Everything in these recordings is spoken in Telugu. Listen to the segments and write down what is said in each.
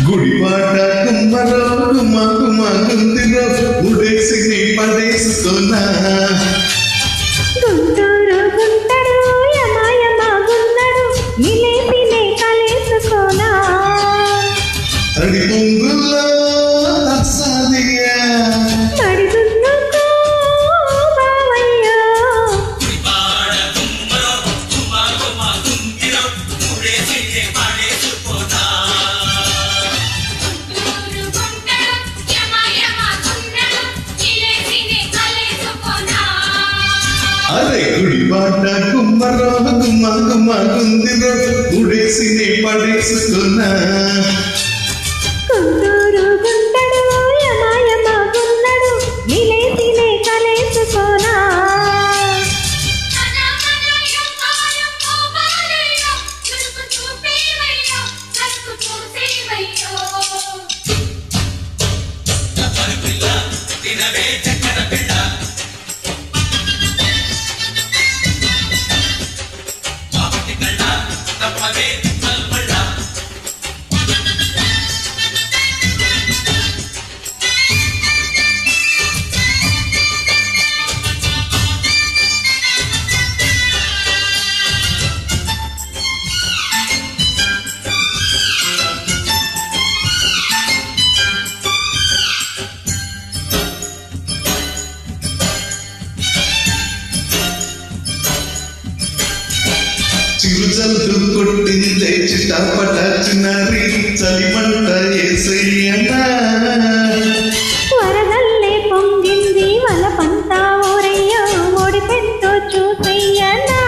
గుడివాట కుమ్మరో కుమ్మ కుమ్మ గుందిరో ఉడేసి నీ పడేసుకున్నా గుంటూరు గుంటడు యమాయమ గున్నడు నిలేపినే కలేసుకోనా తడి పొంగుల్లో తస్సాదిగా పడుతున్నకో బావయ్యో గుంటూరు గుంటడు యమ యమ గుంటడు జిలేబిని కలేసుకొనా అరే గుడివాట కుమ్మరో కుమ్మ కుమ్మ గుందిరో ఉడేసి నీ పడేసుకున్నా గుంటూరు గుంటడు యమాయమ గున్నడు నిలేపినే కలేసుకోనా మన మన యుగాలు కోపాలయ్యో చురుకు చూపేవయ్యో సరుకు చూసేవయ్యో చిరుజల్లు కొట్టిందే చిటపట చిన్నారి చలిమంట ఏసయ్యనా వరదల్లే పొంగింది వలపంతా ఊరయ్యో ఓడిపెంతో చూసయ్యనా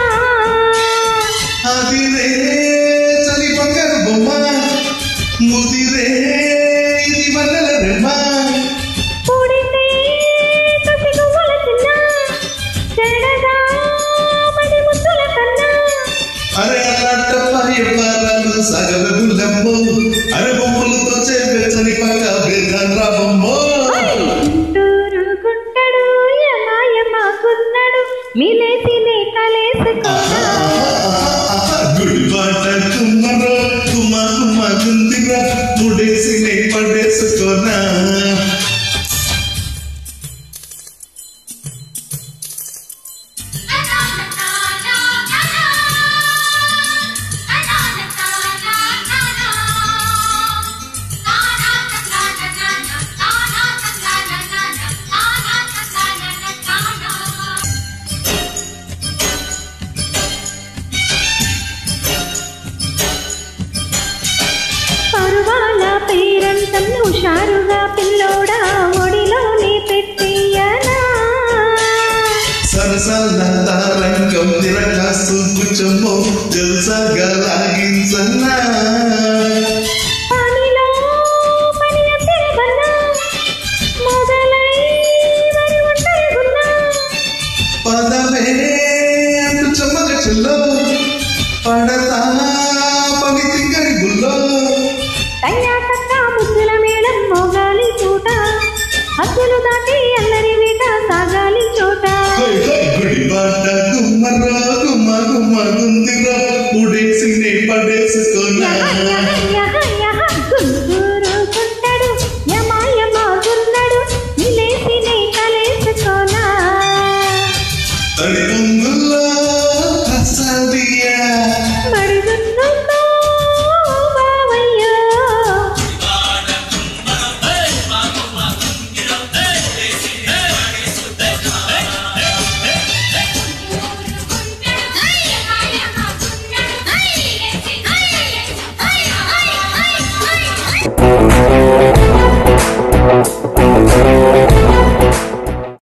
అదిరే చలి బంగారు బొమ్మ ముదిరే ఇది వన్నెల రెమ్మ కూడితే కసిగువ్వల చిన్న చెడగా పడి ముద్దుల కన్నా అరే అన్నట్టప్ప ఎవ్వరాలు సగల గుల్లమ్మో అరే బొమ్మలతో చెప్పే చలి పక్క బేదరా బొమ్మో గుంటూరు గుంటడు యమాయమ గున్నడు మిలేసినే కలేసుకోనా గుడిబాట కుమ్మరో కుమ్మ కుమ్మ గుందిరా ముడేసి నే పడేసుకోనా పరువాల పేరంతం హుషారుగా పిల్లోడా ఒడిలోనే పెట్టియనా సరసాల తారంగం తిరకాసు పుచ్చమ్మో జల్సాగా లాగించన్నా పనిలో పని తిరగన్నా మొదలై మరి ఒంటరిగున్నా పదవే అంటూ చెమ్మగ చెల్లో పడతా పని తింగరి గుల్లో తయ్యా తక్క ముద్దుల మేళం మోగాలి పూట హద్దులు దాటి